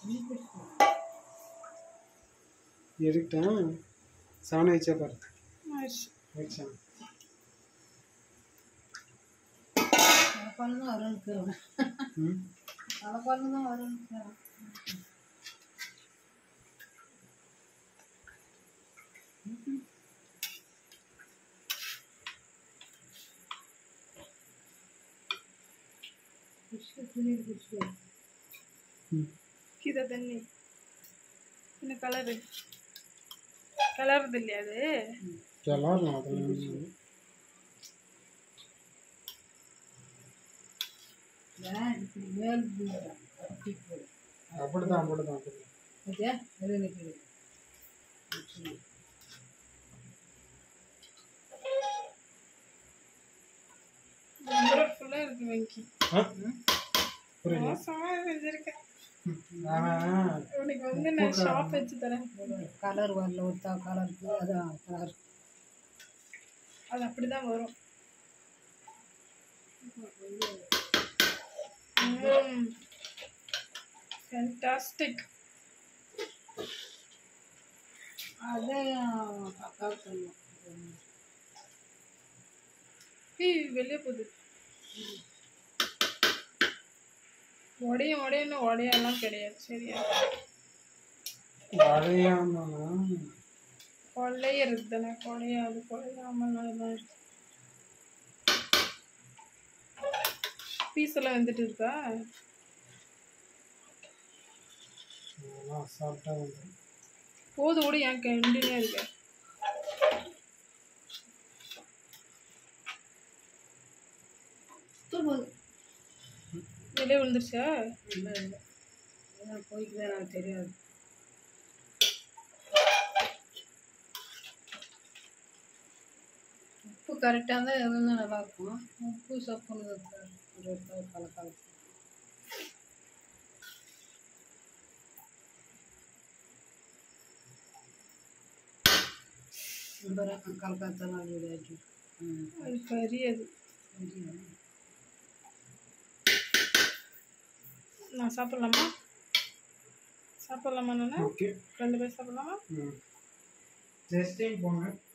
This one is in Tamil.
எதுக்கிட்டேன் செவன் வச்சா பாரு ஆயிடுச்சு வச்சேன் பழம் தான் வரும்னு ம் பழம் தான் வரும்னு ம் கீதை தண்ணி என்ன கலரு கலருது இல்லையா அது எல்லாரும் அதெல்லாம் இப்படி மேல் அப்படி போடு அப்படிதான் அப்படிதான் அப்படிதான் ஓகே அது நிற்குது ஃபுல்லாக இருக்கு வெங்கி ஆ? புரியல மோசமாக செஞ்சுருக்கேன் ஆனால் உனக்கு வந்து நான் ஷாப் வச்சு தரேன் கலர் வரல ஒருத்தா கலருக்கு அதான் கலர் அது அப்படி தான் வரும் ஃபேண்டாஸ்டிக் அதே அக்காவுக்கு சொல்லணும் ஏய் வெளியே போகுது உடையும் உடையன்னு உடையெல்லாம் கிடையாது சரியா வளையாம கொள்ளையறது தானே குறையாது குறையாமல் தான் இருக்கு பீஸ் எல்லாம் வந்துட்டு இருக்கா அதெல்லாம் அசால்ட்டாக வந்து போது கூட என் கண்டினியூ இருக்க போகுது வெளியே விழுந்துருச்சா இல்லை இல்லை ஏன்னா போய்க்குதான் எனக்கு தெரியாது உப்பு கரெக்டாக இருந்தால் இருந்தால் நல்லாயிருக்கும் உப்பு சப்புன்னு இருக்காது ஒரு இடத்துல கலக்காலம் கலக்காத்தான் அது விளையாட்டு ம் அது கறி அது சரியா நான் சாப்பிட்லாமா சாப்பிட்லாமா நான் ஓகே ரெண்டு பேர் சாப்பிட்லாமா ம் ஜஸ்ட் டைம் போங்க